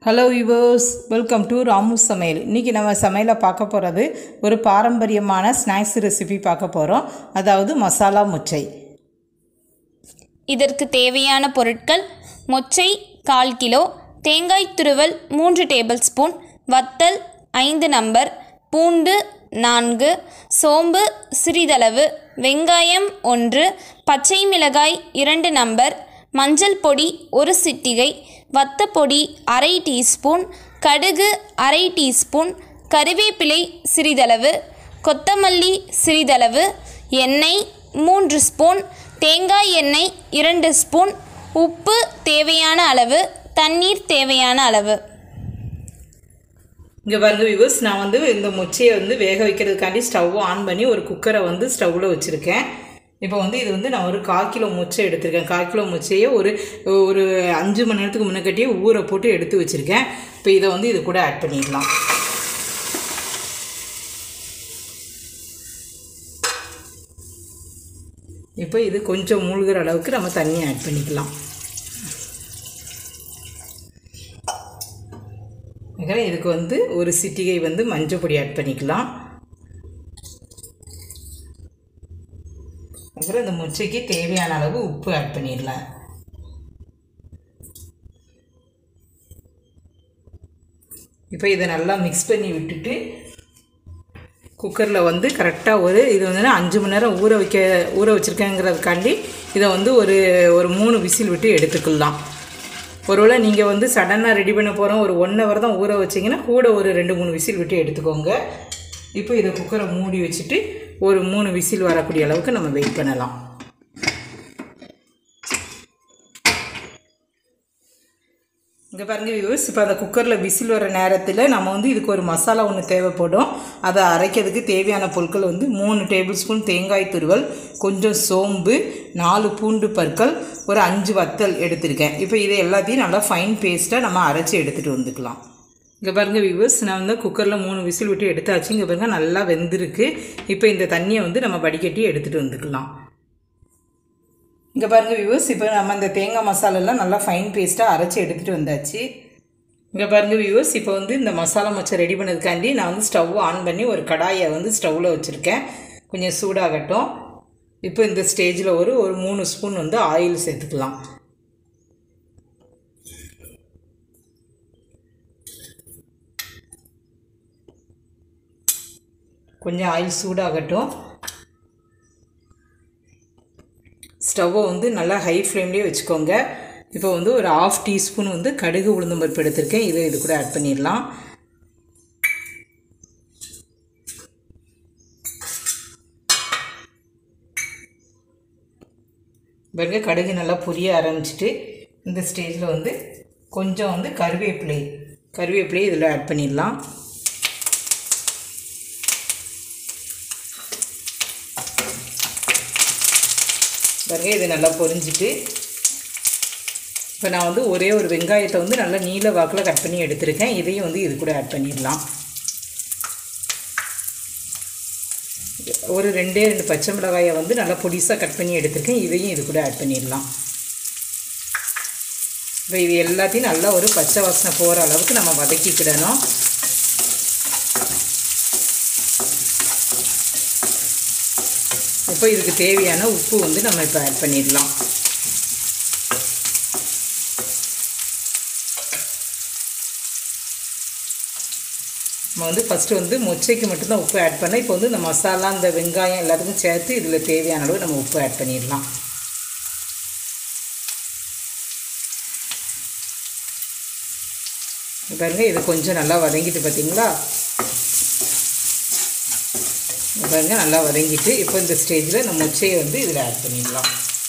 hello yours welcome to Ramu சமையல் இன்றைக்கி நம்ம சமையலை பார்க்க போகிறது ஒரு பாரம்பரியமான ஸ்நாக்ஸ் ரெசிபி பார்க்க போகிறோம் அதாவது மசாலா முச்சை இதற்கு தேவையான பொருட்கள் மொச்சை கால் கிலோ தேங்காய் துருவல் மூன்று டேபிள் ஸ்பூன் வத்தல் ஐந்து நம்பர் பூண்டு நான்கு சோம்பு சிறிதளவு வெங்காயம் ஒன்று பச்சை மிளகாய் இரண்டு நம்பர் மஞ்சள் பொடி ஒரு சிட்டிகை வத்தப்பொடி அரை டீஸ்பூன் கடுகு அரை டீஸ்பூன் கறிவேப்பிலை சிறிதளவு கொத்தமல்லி சிறிதளவு எண்ணெய் மூன்று ஸ்பூன் தேங்காய் எண்ணெய் இரண்டு ஸ்பூன் உப்பு தேவையான அளவு தண்ணீர் தேவையான அளவு இங்கே பாருங்க வியூவர்ஸ் நான் வந்து இந்த முச்சையை வந்து வேக வைக்கிறதுக்காண்டி ஸ்டவ் ஆன் பண்ணி ஒரு குக்கரை வந்து ஸ்டவ்வில் வச்சுருக்கேன் இப்போ வந்து இது வந்து நான் ஒரு கால் கிலோ முச்சை எடுத்திருக்கேன் கால் கிலோ முச்சையை ஒரு ஒரு அஞ்சு மணி நேரத்துக்கு முன்னக்கட்டியே ஊற போட்டு எடுத்து வச்சுருக்கேன் இப்போ இதை வந்து இது கூட ஆட் பண்ணிடலாம் இப்போ இது கொஞ்சம் மூழ்கிற அளவுக்கு நம்ம தண்ணி ஆட் பண்ணிக்கலாம் அதுக்கப்புறம் இதுக்கு வந்து ஒரு சிட்டிகை வந்து மஞ்சள் பொடி ஆட் பண்ணிக்கலாம் அப்புறம் இந்த முச்சைக்கு தேவையான அளவு உப்பு ஆட் பண்ணிடலாம் இப்போ இதை நல்லா மிக்ஸ் பண்ணி விட்டுட்டு குக்கரில் வந்து கரெக்டாக ஒரு இது வந்து நான் அஞ்சு மணி நேரம் ஊற வைக்க ஊற வச்சுருக்கேங்கிறதுக்காண்டி இதை வந்து ஒரு ஒரு மூணு விசில் விட்டு எடுத்துக்கலாம் ஒருவேளை நீங்கள் வந்து சடனாக ரெடி பண்ண போகிறோம் ஒரு ஒன் ஹவர் தான் ஊற வச்சிங்கன்னா கூட ஒரு ரெண்டு மூணு விசில் விட்டு எடுத்துக்கோங்க இப்போ இதை குக்கரை மூடி வச்சுட்டு ஒரு மூணு விசில் வரக்கூடிய அளவுக்கு நம்ம வெயிட் பண்ணலாம் இங்கே பாருங்க வியூஸ் இப்போ அந்த குக்கரில் விசில் வர நேரத்தில் நம்ம வந்து இதுக்கு ஒரு மசாலா ஒன்று தேவைப்படும் அதை அரைக்கிறதுக்கு தேவையான பொருட்கள் வந்து மூணு டேபிள் ஸ்பூன் தேங்காய் துருவல் கொஞ்சம் சோம்பு நாலு பூண்டு பற்கள் ஒரு அஞ்சு வத்தல் எடுத்திருக்கேன் இப்போ இதை எல்லாத்தையும் நல்லா ஃபைன் பேஸ்ட்டாக நம்ம அரைச்சி எடுத்துகிட்டு வந்துக்கலாம் இங்கே பாருங்க வியூவர்ஸ் நான் வந்து குக்கரில் மூணு விசில் விட்டு எடுத்தாச்சு இங்கே பாருங்க நல்லா வெந்திருக்கு இப்போ இந்த தண்ணியை வந்து நம்ம வடிகட்டி எடுத்துகிட்டு வந்துக்கலாம் இங்கே பாருங்கள் வியூவர்ஸ் இப்போ நம்ம இந்த தேங்காய் மசாலெல்லாம் நல்லா ஃபைன் பேஸ்ட்டாக அரைச்சி எடுத்துகிட்டு வந்தாச்சு இங்கே பாருங்கள் வியூவர்ஸ் இப்போ வந்து இந்த மசாலா மச்சை ரெடி பண்ணதுக்காண்டி நான் வந்து ஸ்டவ் ஆன் பண்ணி ஒரு கடாயை வந்து ஸ்டவ்வில் வச்சுருக்கேன் கொஞ்சம் சூடாகட்டும் இப்போ இந்த ஸ்டேஜில் ஒரு ஒரு மூணு ஸ்பூன் வந்து ஆயில் சேர்த்துக்கலாம் கொஞ்சம் ஆயில் சூடாகட்டும் ஸ்டவ்வை வந்து நல்லா ஹை ஃப்ளேம்லேயே வச்சுக்கோங்க இப்போ வந்து ஒரு ஆஃப் டீஸ்பூன் வந்து கடுகு உளுந்தம் பருப்பு எடுத்திருக்கேன் இதை இது கூட ஆட் பண்ணிடலாம் பாருங்க கடுகு நல்லா பொரிய ஆரம்பிச்சிட்டு இந்த ஸ்டேஜில் வந்து கொஞ்சம் வந்து கருவேப்பிலை கருவேப்பிலை இதில் ஆட் பண்ணிடலாம் பாருங்க இது நல்லா பொரிஞ்சிட்டு இப்போ நான் வந்து ஒரே ஒரு வெங்காயத்தை வந்து நல்லா நீல வாக்கில் கட் பண்ணி எடுத்திருக்கேன் இதையும் வந்து இது கூட ஆட் பண்ணிடலாம் ஒரு ரெண்டே ரெண்டு பச்சை மிளகாயை வந்து நல்லா பொடிசாக கட் பண்ணி எடுத்திருக்கேன் இதையும் இது கூட ஆட் பண்ணிடலாம் இப்போ இது எல்லாத்தையும் நல்லா ஒரு பச்சை வாசனை போகிற அளவுக்கு நம்ம வதக்கிக்கிடணும் இப்போ இதுக்கு தேவையான உப்பு வந்து நம்ம இப்போ ஆட் பண்ணிடலாம் நம்ம வந்து ஃபஸ்ட்டு வந்து மொச்சைக்கு மட்டும்தான் உப்பு ஆட் பண்ணேன் இப்போ வந்து இந்த மசாலா இந்த வெங்காயம் எல்லாத்துக்கும் சேர்த்து இதில் தேவையான அளவு நம்ம உப்பு ஆட் பண்ணிடலாம் பாருங்கள் இது கொஞ்சம் நல்லா வதங்கிட்டு பார்த்தீங்களா பாருங்க நல்லா வதங்கிட்டு இப்போ இந்த ஸ்டேஜில் நம்ம முச்சையை வந்து இதில் ஆட் பண்ணிடலாம்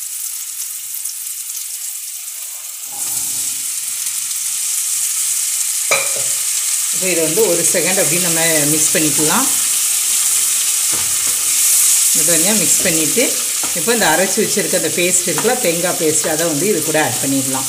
இப்போ இதை வந்து ஒரு செகண்ட் அப்படின்னு நம்ம மிக்ஸ் பண்ணிக்கலாம் இது தனியாக மிக்ஸ் பண்ணிவிட்டு இப்போ இந்த அரைச்சி வச்சுருக்க அந்த பேஸ்ட் இருக்குல்ல தேங்காய் பேஸ்ட் அதை வந்து இது கூட ஆட் பண்ணிடலாம்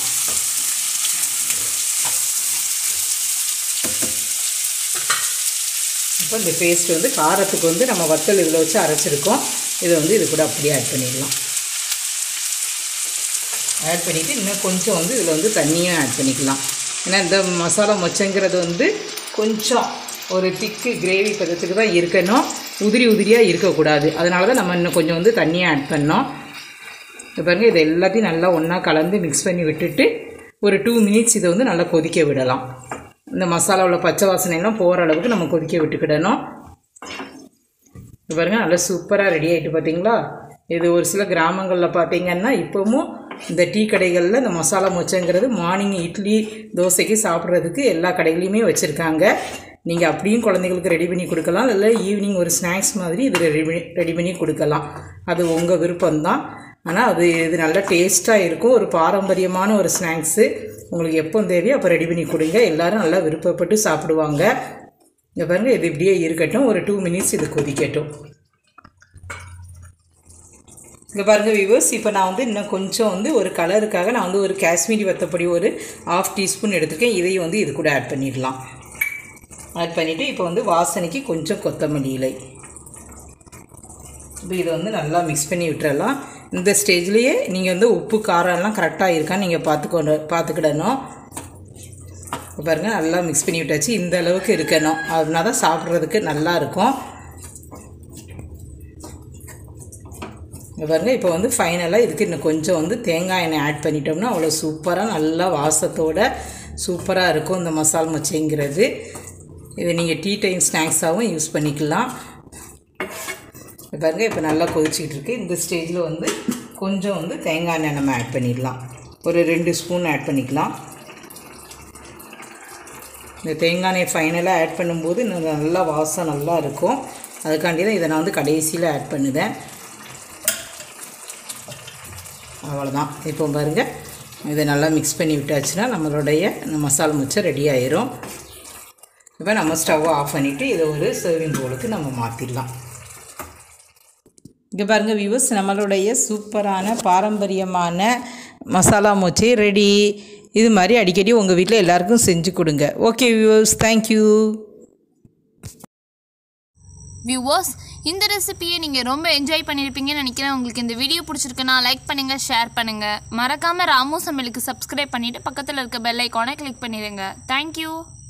இப்போ இந்த பேஸ்ட் வந்து காரத்துக்கு வந்து நம்ம வத்தல் இதில் வச்சு அரைச்சிருக்கோம் இதை வந்து இது கூட அப்படியே ஆட் பண்ணிடலாம் ஆட் பண்ணிவிட்டு இன்னும் கொஞ்சம் வந்து இதில் வந்து தண்ணியும் ஆட் பண்ணிக்கலாம் ஏன்னா இந்த மசாலா மொச்சங்கிறது வந்து கொஞ்சம் ஒரு திக்கு கிரேவி பதத்துக்கு தான் இருக்கணும் உதிரி உதிரியாக இருக்கக்கூடாது அதனால தான் நம்ம இன்னும் கொஞ்சம் வந்து தண்ணியை ஆட் பண்ணோம் இப்போ பாருங்கள் இதை எல்லாத்தையும் நல்லா ஒன்றா கலந்து மிக்ஸ் பண்ணி விட்டுட்டு ஒரு டூ மினிட்ஸ் இதை வந்து நல்லா கொதிக்க விடலாம் இந்த மசாலாவில் பச்சை வாசனை எல்லாம் போகிற அளவுக்கு நம்ம கொதிக்க விட்டுக்கிடணும் இப்போ பாருங்கள் நல்லா சூப்பராக ரெடி ஆகிட்டு பார்த்தீங்களா இது ஒரு சில கிராமங்களில் பார்த்தீங்கன்னா இப்போவும் இந்த டீ கடைகளில் இந்த மசாலா மொச்சங்கிறது மார்னிங் இட்லி தோசைக்கு சாப்பிட்றதுக்கு எல்லா கடைகளையுமே வச்சுருக்காங்க நீங்கள் அப்படியும் குழந்தைங்களுக்கு ரெடி பண்ணி கொடுக்கலாம் இல்லை ஈவினிங் ஒரு ஸ்நாக்ஸ் மாதிரி இது ரெடி பண்ணி ரெடி பண்ணி கொடுக்கலாம் அது உங்கள் விருப்பம்தான் ஆனால் அது இது நல்லா டேஸ்ட்டாக இருக்கும் ஒரு பாரம்பரியமான ஒரு ஸ்நாக்ஸு உங்களுக்கு எப்போ தேவையோ அப்போ ரெடி பண்ணி கொடுங்க எல்லோரும் நல்லா விருப்பப்பட்டு சாப்பிடுவாங்க இங்கே பாருங்கள் இது இப்படியே இருக்கட்டும் ஒரு டூ மினிட்ஸ் இது கொதிக்கட்டும் இங்கே பாருங்கள் வியூவர்ஸ் இப்போ நான் வந்து இன்னும் கொஞ்சம் வந்து ஒரு கலருக்காக நான் வந்து ஒரு காஷ்மீரி வத்தப்பொடி ஒரு ஆஃப் டீஸ்பூன் எடுத்துருக்கேன் இதையும் வந்து இது கூட ஆட் பண்ணிடலாம் ஆட் பண்ணிவிட்டு இப்போ வந்து வாசனைக்கு கொஞ்சம் கொத்தமல்லி இலை இப்போ இதை வந்து நல்லா மிக்ஸ் பண்ணி விட்டுறலாம் இந்த ஸ்டேஜ்லேயே நீங்கள் வந்து உப்பு காரம் எல்லாம் கரெக்டாக இருக்கான்னு நீங்கள் பார்த்துக்கொண்டு பார்த்துக்கிடணும் இப்போ பாருங்கள் நல்லா மிக்ஸ் பண்ணி விட்டாச்சு இந்த அளவுக்கு இருக்கணும் அப்படின்னா தான் சாப்பிட்றதுக்கு நல்லா இருக்கும் இங்க பாருங்க இப்போ வந்து ஃபைனலாக இதுக்கு இன்னும் கொஞ்சம் வந்து தேங்காய் எண்ணெய் ஆட் பண்ணிட்டோம்னா அவ்வளோ சூப்பராக நல்லா வாசத்தோட சூப்பராக இருக்கும் இந்த மசால் மொச்சைங்கிறது இதை நீங்கள் டீ டைம் ஸ்நாக்ஸாகவும் யூஸ் பண்ணிக்கலாம் இங்க பாருங்க இப்போ நல்லா கொதிச்சிக்கிட்டு இருக்கு இந்த ஸ்டேஜில் வந்து கொஞ்சம் வந்து தேங்காய் எண்ணெய் நம்ம ஆட் பண்ணிடலாம் ஒரு ரெண்டு ஸ்பூன் ஆட் பண்ணிக்கலாம் இந்த தேங்காய் எண்ணெய் ஃபைனலாக ஆட் பண்ணும்போது இன்னும் நல்லா வாசம் நல்லா இருக்கும் அதுக்காண்டி தான் இதை நான் வந்து கடைசியில் ஆட் பண்ணுதேன் அவ்வளோதான் இப்போ பாருங்கள் இதை நல்லா மிக்ஸ் பண்ணி விட்டாச்சுன்னா நம்மளுடைய இந்த மசாலா முச்சை ரெடி ஆயிரும் இப்போ நம்ம ஸ்டவ்வை ஆஃப் பண்ணிவிட்டு இதை ஒரு சர்விங் போலுக்கு நம்ம மாற்றிடலாம் இங்கே பாருங்கள் வியூவர்ஸ் நம்மளுடைய சூப்பரான பாரம்பரியமான மசாலா மோச்சி ரெடி இது மாதிரி அடிக்கடி உங்கள் வீட்டில் எல்லாருக்கும் செஞ்சு கொடுங்க ஓகே வியூவர்ஸ் தேங்க்யூ வியூவர்ஸ் இந்த ரெசிபியை நீங்கள் ரொம்ப என்ஜாய் பண்ணியிருப்பீங்கன்னு நினைக்கிறேன் உங்களுக்கு இந்த வீடியோ பிடிச்சிருக்குன்னா லைக் பண்ணுங்கள் ஷேர் பண்ணுங்கள் மறக்காமல் ராமு சமையலுக்கு சப்ஸ்கிரைப் பண்ணிவிட்டு பக்கத்தில் இருக்க பெல் ஐக்கானை கிளிக் பண்ணிடுங்க தேங்க்யூ